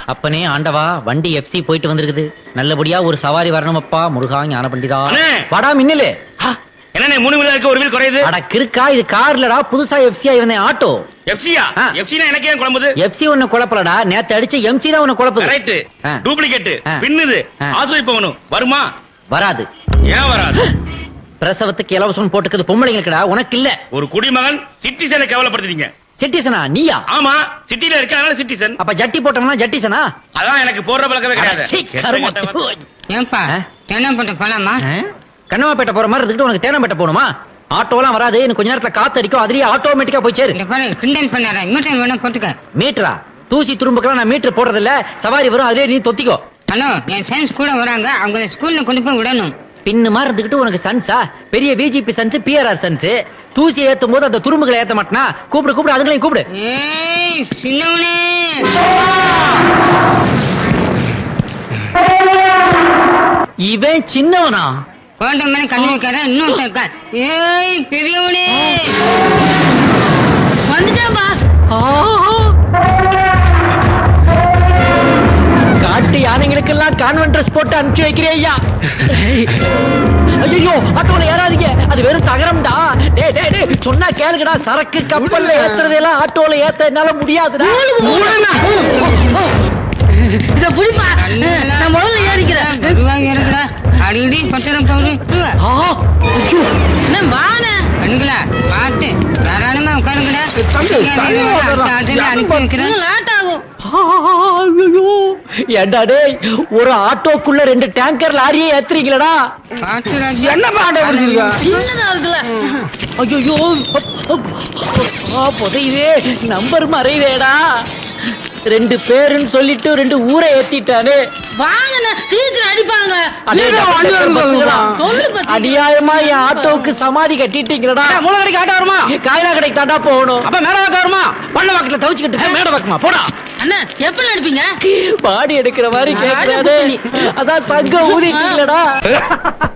அப்பனே ஆண்டவா வண்டி எஃப்சி போயிட்டு வந்திருக்குது நல்லபடியா ஒரு சவாரி வரணுமப்பா முருகா ஞான பண்டிதா அண்ணே! வாடா மின்னலு என்னண்ணே மூணு வீலா இருக்கு ஒரு வீல் குறையுது அட கிறுக்கா இது கார்லடா புதுசா எஃப்சி ஆகி வந்தேன் ஆட்டோ எஃப்சியா ஆ. எஃப்சினா எனக்கு ஏன் குழம்புது எஃப்சி ஒண்ணு குழப்பலடா நேத்து அடிச்ச எம்சி தான் உன்னை குழப்புது கரெக்ட் ஆ. டூப்ளிகேட் ஆ. பின்னுது ஆ. ஆசுவை போகணும் வருமா வராது ஏன் வராது பிரசவத்துக்கு இலவசம் போட்டுக்குது பொம்பளைங்களுக்குடா உனக்கு இல்ல ஒரு குடிமகன் சிட்டிசனை கேவலப்படுத்துறீங்க சிட்டிசனா நீயா ஆமா சிட்டில இருக்க அதனால சிட்டிசன் அப்ப ஜட்டி போட்டோம்னா ஜட்டிசனா அதான் எனக்கு போடுற பழக்கமே கிடையாது சீ, கெட்ட கருமம். கெட்ட வார்த்தை. ஏன்பா ஆ? தென்னம்பட்டு போலாமா ஆ? கண்ணமாப்பேட்டை போற மாதிரி இருந்துட்டு உனக்கு தேனம்பேட்டை போகணுமா ஆட்டோலாம் வராது இன்னும் கொஞ்ச நேரத்துல காத்து அடிக்கும் அதுலயே ஆட்டோமேட்டிக்கா போய் சேரு இந்த பாரு கிண்டல் பண்ணாத மீட்டர் வேணா போட்டுக்க மீட்டரா தூசி துரும்புக்கெல்லாம் நான் மீட்டர் போடுறது இல்ல சவாரி வரும் அதுலயே நீ தொத்திக்கோ ஹலோ என் சயின்ஸ் கூட வராங்க அவங்க ஸ்கூல்ல கொண்டு போய் விடணும் பின்னு மாதிரி இருந்துகிட்டு உனக்கு சன்ஸா பெரிய விஜிபி சன்ஸ் பிஆர்ஆர் சன்ஸ் தூசி ஏத்தும் போது அந்த துரும்புகளை ஏத்த மாட்டனா கூப்பிடு கூப்பிடு அதுங்களையும் கூப்பிடு ஏய் சின்னவனே இவன் சின்னவனா போட்ட மேல கண்ணு வைக்காத இன்னும் இருக்கா ஏய் பெரியவனே வந்துட்டாப்பா காட்டு யானைகளுக்கெல்லாம் கான்வென்ட் ட்ரெஸ் போட்டு அனுப்பிச்சு வைக்கிறே ஐயா ஐயோ ஆட்டோல ஏறாதீங்க அது வெறும் தகரம்டா டேய் டேய் டேய் சொன்னா கேளுங்கடா சரக்கு கப்பல்ல ஏத்துறதெல்லாம் ஆட்டோல ஏத்த என்னால முடியாதுடா இத புடிப்பா நான் முதல்ல ஏறிக்கிறேன் மெதுவாக ஏறுங்கடா அடிக்கடி பத்திரம் போகுது ஆ, ஐயோ, வான கண்ணுங்களா பார்த்து தாராளமா உட்காருங்கடா தம்பி, தள்ளி அடுத்த ஆட்டோல அனுப்பி வைக்கிறேன் லேட் ஆகும் ஆ, ஐயோ. ஏண்டா டேய் ஒரு ஆட்டோக்குள்ள ரெண்டு டேங்கர் லாரியே ஏத்துறீங்களடா பார்த்து ராஜா. என்ன பாடம் இருக்குங்க? சின்னதா இருக்குல்ல ஐயோ புதையுதே நம்பர் மறைவேடா ரெண்டு பேருன்னு சொல்லிட்டு ரெண்டு ஊரை ஏத்திட்டானே வாங்கண்ணா சீக்கிரம் அடிப்பாங்க அடே, பஸ்ஸுகளா. சொல்லு பத்தி. அநியாயமா என் ஆட்டோவுக்கு சமாதி கட்டிட்டீங்களடா மூல கடைக்கு ஆட்டோ வருமா காயலா கடைக்கு தாண்டா போகணும் அப்ப மேட வாக்க வருமா பள்ள வாக்குல தவிச்சுக்கிட்டு இருக்க, மேட வாக்குமா போடா அண்ணா எப்படி அடிப்பீங்க பாடி எடுக்கிற மாதிரி கேட்கறாரு அதான் தங்க ஊதிட்டீங்களடா